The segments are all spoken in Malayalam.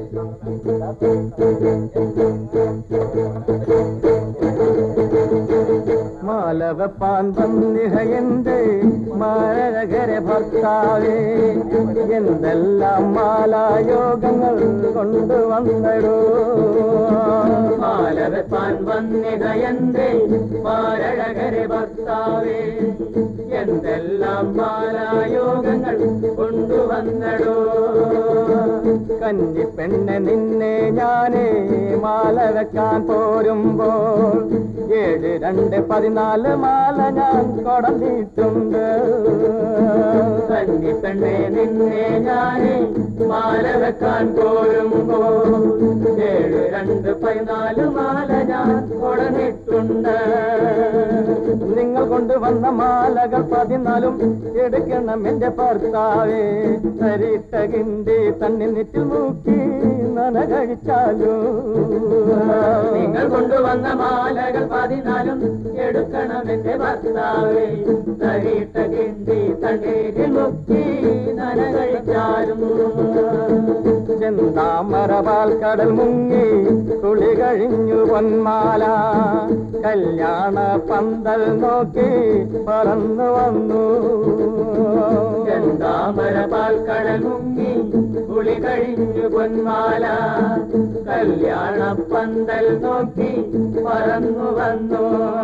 മാലവപ്പാൻ വന്നിഹയന്റെ മാരകരെ ഭർത്താവേ എന്തെല്ലാം മാലായോഗങ്ങൾ കൊണ്ടുവന്നടോ മാലവെപ്പാൻ വന്നിതയന്തേ മാരഴകരെ ഭർത്താവേ എന്തെല്ലാം മാലായോഗങ്ങൾ കൊണ്ടുവന്നടോ കന്നി പെണ്ണെ നിന്നെ ഞാനേ മാല വെക്കാൻ പോരുമ്പോൾ ഏഴ് രണ്ട് പതിനാല് മാല ഞാൻ കൊടന്നിട്ടുണ്ട് കന്നി പെണ്ണെ നിന്നെ ഞാനേ മാല വെക്കാൻ പോരുമ്പോ ഏഴ് രണ്ട് പതിനാല് മാല ഞാൻ കൊടനിട്ടുണ്ട് നിങ്ങൾ കൊണ്ടുവന്ന മാലകൾ പതിനാലും എടുക്കണം എന്റെ ഭർത്താവേ സരിട്ട കിണ്ടി തന്നിൽ നെറ്റിൽ മൂക്കി നന കഴിച്ചാലോ നിങ്ങൾ കൊണ്ടുവന്ന മാലകൾ പതിനാലും എടുക്കണം എന്റെ ഭർത്താവേ തരിട്ട കിണ്ടി തണ്ണീരിൽ മുക്കി നന കഴിച്ചാലും ചെന്താമരപാൽ കടൽ മുങ്ങി കുളി കഴിഞ്ഞു പൊന്മാല കല്യാണ പന്തൽ നോക്കി പറന്നു വന്നു ചെന്താമര പാൽക്കടൽ മുങ്ങി കുളി കഴിഞ്ഞു പൊന്മാല കല്യാണ പന്തൽ നോക്കി പറന്നു വന്നു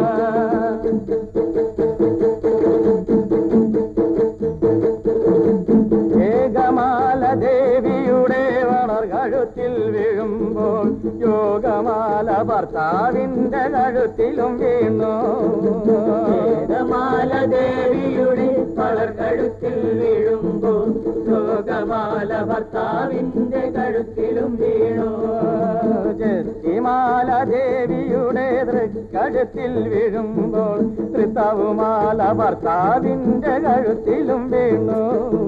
ഏകമാല ദേവിയുടെ വളർ കഴുത്തിൽ വീഴുമ്പോൾ യോഗമാല ഭർത്താവിന്റെ കഴുത്തിലും വീണു വേദമാല ദേവിയുടെ വളർ കഴുത്തിൽ വീഴുമ്പോൾ ലോകമാല ഭർത്താവിന്റെ കഴുത്തിലും വീണു ജത്തിമാല ദേവിയുടെ തൃക്കഴുത്തിൽ വീഴുമ്പോൾ തൃത്തവുമാല ഭർത്താവിന്റെ കഴുത്തിലും വീണു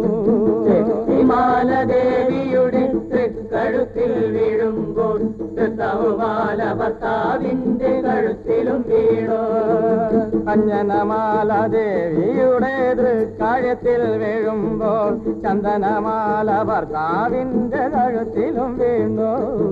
മാല ദേവിയുടെ തൃക്കഴുത്തിൽ വീഴുമ്പോൾ തൃത്തവുമാല ഭർത്താവിന്റെ കഴുത്തിലും വീണു അഞ്ജനമാല ദേവിയുടെ തൃക്കഴുത്തിൽ വീഴുമ്പോൾ ചന്ദനമാല ഭർത്താവിന്റെ കഴുത്തിലും വീണു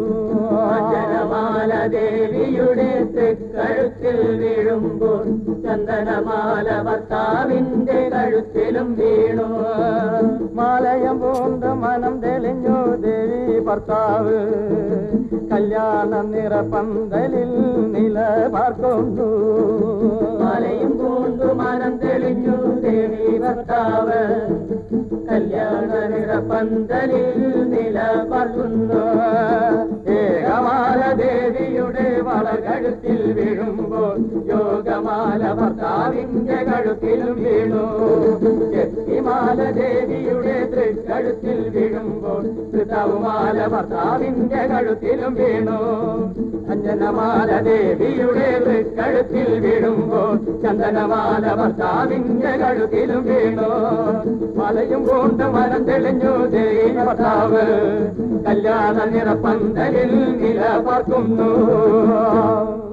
ജനമാല ദേവിയുടെ തൃക്കഴുത്തിൽ വീഴുമ്പോൾ ചന്ദനമാല ഭർത്താവിന്റെ കഴുത്തിലും വീണു മാലയം പൂണ്ട് മനം തെളിഞ്ഞു ദേവി ഭർത്താവ് കല്യാണ നിറപന്തലിൽ നില പാർക്കുന്നു മലയും പൂണ്ടു മനം തെളിഞ്ഞു ദേവി ഭർത്താവ് കല്യാണ നിറപന്തലിൽ നില പറക്കുന്നു ഏകമാല ദേവിയുടെ വളകഴുത്തിൽ വീഴുമ്പോൾ യോഗമാല ഭർത്താവിന്റെ കഴുത്തിലും വീണു ചെത്തിമാല ദേവിയുടെ തൃക്കഴുത്തിൽ വീഴുമ്പോൾ തൃതവുമാല ഭർത്താവിന്റെ കഴുത്തിലും വീണു അഞ്ജനമാല ദേവിയുടെ തൃക്കഴുത്തിൽ വീഴുമ്പോൾ ചന്ദനമാല ഭർത്താവിന്റെ കഴുത്തിലും വീണു മലയും കൊണ്ട് മരം തെളിഞ്ഞു ദേവി ഭർത്താവ് കല്യാണ നിറപ്പന്തലിൽ നില പാർക്കുന്നു